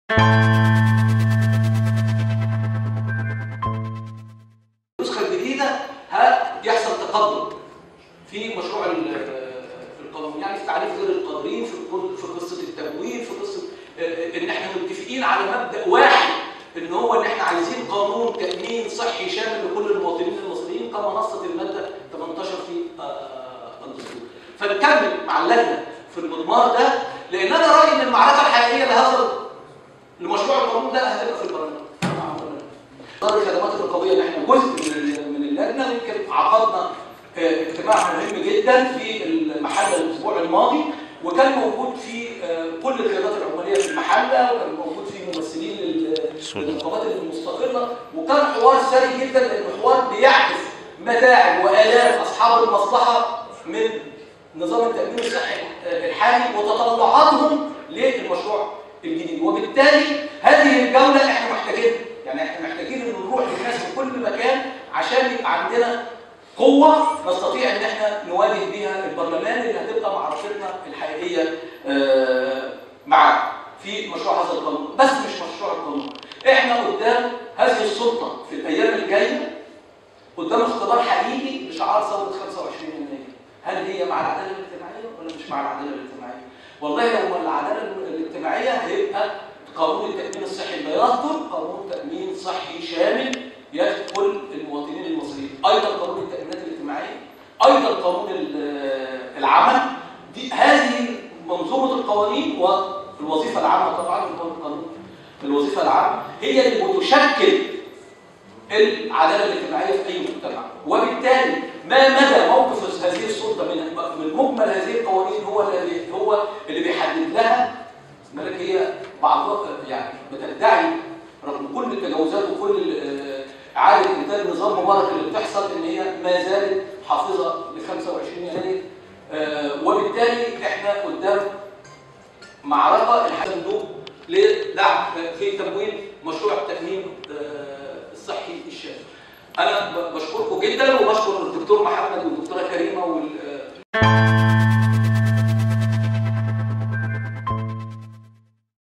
النسخه الجديده هيحصل تقدم في مشروع ال- القانون يعني في تعريف غير القادرين في القل- في قصه التمويل في قصه آه، ان احنا متفقين على مبدا واحد ان هو ان احنا عايزين قانون تامين صحي شامل لكل المواطنين المصريين كما نصت الماده 18 في آه، الدستور فنكمل مع اللجنه في المضمار ده لان انا رايي ان المعركه الحقيقيه لهذا لمشروع القانون ده هتبقى في البرلمان دار الخدمات الرقابيه اللي احنا جزء من من اللجنه يمكن عقدنا آه، اجتماع مهم جدا في المحله الاسبوع الماضي وكان موجود فيه آه، كل القيادات العماليه في المحله وكان موجود فيه ممثلين لل- للنقابات المستقله وكان حوار ثري جدا لانه حوار بيعكس متاعب والام اصحاب المصلحه من نظام التامين الصحي آه، الحالي وتطلعاتهم للمشروع الجديد وبالتالي هذه الجوله احنا محتاجينها يعني احنا محتاجين ان نروح للناس في كل مكان عشان يبقى عندنا قوة نستطيع ان احنا نواجه بيها البرلمان اللي هتبقى معركتنا الحقيقية آه، معاه في مشروع هذا القانون بس مش مشروع القانون احنا قدام هذه السلطة في الايام الجاية قدام اختبار حقيقي لشعار ثورة 25 يناير هل هي مع العدالة الاجتماعية ولا مش مع العدالة الاجتماعية والله لو مع العدالة الاجتماعية هيبقى قانون التأمين الصحي لا يصدر قانون تأمين صحي شامل يدخل المواطنين المصريين أيضا قانون التأمينات الاجتماعية أيضا قانون ال- العمل دي هذه منظومة القوانين والوظيفة العامة طبعا اللي هو القانون الوظيفة العامة هي اللي بتشكل العداله الاجتماعيه في اي مجتمع وبالتالي ما مدى موقف هذه السلطه من من مجمل هذه القوانين هو الذي هو اللي بيحدد لها مالك هي بعض يعني بتدعي رغم كل التجاوزات وكل آه، اعاده انتاج نظام مبارك اللي بتحصل ان هي ما زالت حافظه ل 25 يناير آه، وبالتالي احنا قدام معركه الصندوق لدعم في تمويل مشروع التامين آه، الصحي الشامل. انا ب- بشكركم جدا وبشكر الدكتور محمد